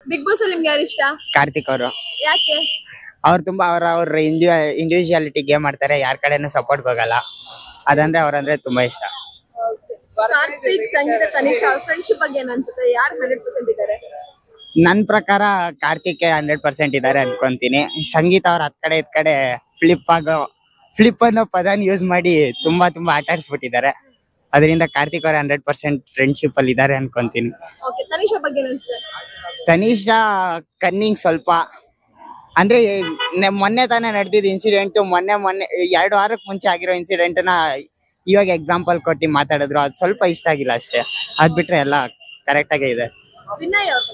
big boss ಅಲ್ಲಿ ನಿಮ್ಗೆ ಯಾರು ಇಷ್ಟ ಕಾರ್ತಿಕ್ ಅವರು ಯಾಕೆ ಅವ್ರು ತುಂಬಾ ಅವ್ರ ಅವ್ರ ಇಂಡಿ ಇಂಡಿವಿಜುವಾಲಿಟಿ ಗೇಮ್ ಮಾಡ್ತಾರೆ ಯಾರ ಕಡೆನೂ ಸಪೋರ್ಟ್ ಹೋಗಲ್ಲ ಅದಂದ್ರೆ ಅವ್ರಂದ್ರೆ ತುಂಬಾ ಇಷ್ಟ ಕಾರ್ತಿಕ್ ಸಂಗೀತ ತನಿಷ್ ಅವ್ರ ಫ್ರೆಂಡ್ಶಿಪ್ ಬಗ್ಗೆ ಏನ್ ಅನ್ಸುತ್ತೆ ಯಾರು ಹಂಡ್ರೆಡ್ ಪರ್ಸೆಂಟ್ ಇದ್ದಾರೆ ನನ್ ಪ್ರಕಾರ ಕಾರ್ತಿಕ್ ಹಂಡ್ರೆಡ್ ಪರ್ಸೆಂಟ್ ಇದಾರೆ ಅನ್ಕೊಂತೀನಿ ಸಂಗೀತ ಅವ್ರ ಹತ್ ಕಡೆ ಇದ್ ಕಡೆ ಫ್ಲಿಪ್ ಆಗೋ ಫ್ಲಿಪ್ ಅನ್ನೋ ಪದನ ಯೂಸ್ ಮಾಡಿ ತುಂಬಾ ತುಂಬಾ ಆಟ ಆಡ್ಸ್ಬಿಟ್ಟಿದ್ದಾರೆ ಅದರಿಂದ ಕಾರ್ತಿಕ್ ಅವ್ರ ಹಂಡ್ರೆಡ್ ಪರ್ಸೆಂಟ್ ಫ್ರೆಂಡ್ಶಿಪ್ ಅಲ್ಲಿ ಇದಾರೆ ಅನ್ಕೊಂತೀನಿ ಓಕೆ ತನಿಷ್ ಅವ್ರ ಬಗ್ಗೆ ಏನ್ ಅನ್ಸುತ್ತೆ ತನಿಷಾ ಕನ್ನಿಂಗ್ ಸ್ವಲ್ಪ ಅಂದ್ರೆ ನೆ- ಮೊನ್ನೆ ತಾನೇ ನಡೆದಿದ್ದ ಇನ್ಸಿಡೆಂಟ್ ಮೊನ್ನೆ ಮೊನ್ನೆ ಎರಡು ವಾರಕ್ಕೆ ಮುಂಚೆ ಆಗಿರೋ ಇನ್ಸಿಡೆಂಟ್ ನ ಇವಾಗ ಎಕ್ಸಾಂಪಲ್ ಕೊಟ್ಟು ಮಾತಾಡಿದ್ರು ಅದು ಸ್ವಲ್ಪ ಇಷ್ಟ ಆಗಿಲ್ಲ ಅಷ್ಟೇ ಅದ್ ಬಿಟ್ರೆ ಎಲ್ಲ ಕರೆಕ್ಟ್ ಆಗೇ ಇದೆ ವಿನಯ್ ಅವ್ರ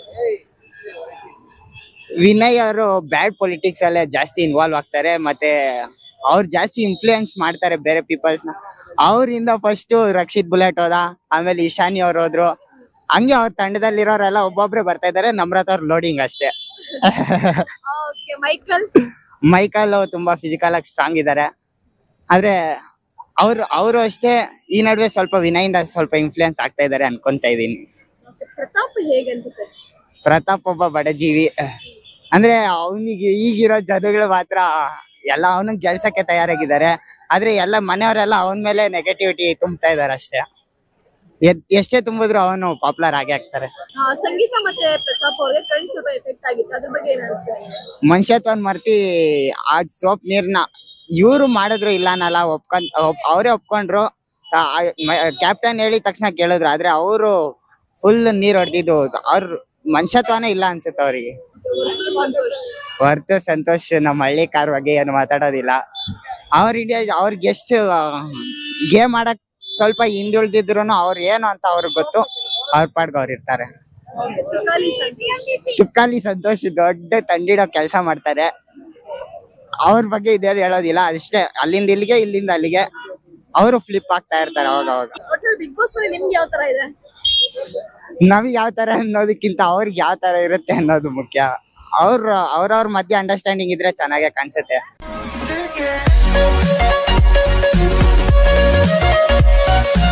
ವಿನಯ್ ಅವರು ಬ್ಯಾಡ್ ಪೊಲಿಟಿಕ್ಸ್ ಅಲ್ಲೇ ಜಾಸ್ತಿ ಇನ್ವಾಲ್ವ್ ಆಗ್ತಾರೆ ಮತ್ತೆ ಅವ್ರು ಜಾಸ್ತಿ ಇನ್ಫ್ಲೂಯೆನ್ಸ್ ಮಾಡ್ತಾರೆ ಬೇರೆ ಪೀಪಲ್ಸ್ ನ ಅವರಿಂದ ಫಸ್ಟ್ ರಕ್ಷಿತ್ ಬುಲೆಟ್ ಹೋದ ಆಮೇಲೆ ಇಶಾನಿ ಅವ್ರು ಹೋದ್ರು ಹಂಗೆ ಅವ್ರ ತಂಡದಲ್ಲಿರೋರೆಲ್ಲ ಒಬ್ಬೊಬ್ರೆ ಬರ್ತಾ ಇದಾರೆ ನಮ್ರತ್ ಅವ್ರ ಲೋಡಿಂಗ್ ಅಷ್ಟೇ ಓಕೆ ಮೈಕಲ್ ಮೈಕಲ್ ತುಂಬಾ ಫಿಸಿಕಲ್ ಆಗಿ ಸ್ಟ್ರಾಂಗ್ ಇದ್ದಾರೆ ಆದ್ರೆ ಅವ್ರು ಅವರು ಅಷ್ಟೇ ಈ ನಡುವೆ ಸ್ವಲ್ಪ ವಿನಯಿಂದ ಸ್ವಲ್ಪ ಇನ್ಫ್ಲೂಯೆನ್ಸ್ ಆಗ್ತಾ ಇದಾರೆ ಅನ್ಕೊಂತ ಇದೀನಿ Okay, ಪ್ರತಾಪ್ ಹೇಗೆ ಅನ್ಸುತ್ತೆ ಪ್ರತಾಪ್ ಒಬ್ಬ ಬಡಜೀವಿ ಅಂದ್ರೆ ಅವನಿಗೆ ಈಗಿರೋ ಜನಗಳು ಮಾತ್ರ ಎಲ್ಲ ಅವನು ಗೆಲ್ಸಕ್ಕೆ ತಯಾರಾಗಿದ್ದಾರೆ ಆದ್ರೆ ಎಲ್ಲ ಮನೆಯವರೆಲ್ಲ ಅವನ ಮೇಲೆ ನೆಗೆಟಿವಿಟಿ ತುಂಬ್ತಾ ಇದಾರೆ ಅಷ್ಟೇ ಎತ್- ಎಷ್ಟೇ ತುಂಬಿದ್ರು ಅವನು ಪಾಪ್ಯುಲರ್ ಆಗೇ ಆಗ್ತಾರೆ ಆ, ಸಂಗೀತ ಮತ್ತೆ ಪ್ರತಾಪ್ ಅವ್ರಿಗೆ ಕರೆಂಟ್ ಸ್ವಲ್ಪ ಎಫೆಕ್ಟ್ ಆಗಿತ್ತು ಅದ್ರ ಬಗ್ಗೆ ಏನ್ ಅನ್ಸುತ್ತೆ ಮನುಷ್ಯತ್ವನ್ ಮರ್ತಿ ಆ ಸೋಪ್ ನೀರ್ನ ಇವ್ರು ಮಾಡಿದ್ರು ಇಲ್ಲ ಅನ್ನಲ್ಲ ಒಪ್ಕೊಂಡ್ ಒಪ್- ಅವರೇ ಒಪ್ಕೊಂಡ್ರು ಕ್ಯಾಪ್ಟನ್ ಹೇಳಿದ ತಕ್ಷಣ ಕೇಳಿದ್ರು ಆದ್ರೆ ಅವರು ಫುಲ್ ನೀರ್ ಹೊಡೆದಿದ್ದು ಅವ್ರ ಮನುಷ್ಯತ್ವನೇ ಇಲ್ಲ ಅನ್ಸುತ್ತೆ ಅವರಿಗೆ ಸಂತೋಷ್ ಹೊರ್ತು ಸಂತೋಷ್ ನಮ್ಮ ಹಳ್ಳಿ ಕಾರ್ ಬಗ್ಗೆ ಏನು ಮಾತಾಡೋದಿಲ್ಲ ಅವ್ರ ಇಂಡಿಯಾ ಅವ್ರಿಗೆ ಎಷ್ಟು ಗೇಮ್ ಆಡಕ್ ಸ್ವಲ್ಪ ಹಿಂದುಳಿದಿದ್ರು ಅವ್ರು ಏನು ಅಂತ ಅವ್ರಿಗೆ ಗೊತ್ತು ಅವ್ರ ಪಾಡ್ಗೆ ಅವ್ರು ಇರ್ತಾರೆ ತುಕಾಲಿ ಸಂತೋಷ್ ತುಕ್ಕಾಲಿ ಸಂತೋಷ್ ದೊಡ್ಡ ತಂಡಿಡೋ ಕೆಲಸ ಮಾಡ್ತಾರೆ ಅವ್ರ ಬಗ್ಗೆ ಇದೇನು ಹೇಳೋದಿಲ್ಲ ಅಷ್ಟೇ ಅಲ್ಲಿಂದ ಇಲ್ಲಿಗೆ ಇಲ್ಲಿಂದ ಅಲ್ಲಿಗೆ ಅವರು ಫ್ಲಿಪ್ ಆಗ್ತಾ ಇರ್ತಾರೆ ಅವಾಗ ಅವಾಗ ಒಟ್ಟಲ್ಲಿ ಬಿಗ್ ಬಾಸ್ ಮೇಲೆ ನಿಮ್ಗೆ ಯಾವ ತರ ಇದೆ ನಮಗೆ ಯಾವ ತರ ಅನ್ನೋದಕ್ಕಿಂತ ಅವ್ರಿಗೆ ಯಾವ ತರ ಇರುತ್ತೆ ಅನ್ನೋದು ಮುಖ್ಯ ಅವ್ರ ಅವ್ರವ್ರ ಮಧ್ಯೆ ಅಂಡರ್ಸ್ಟ್ಯಾಂಡಿಂಗ್ ಇದ್ರೆ ಚೆನ್ನಾಗೇ ಕಾಣಿಸುತ್ತೆ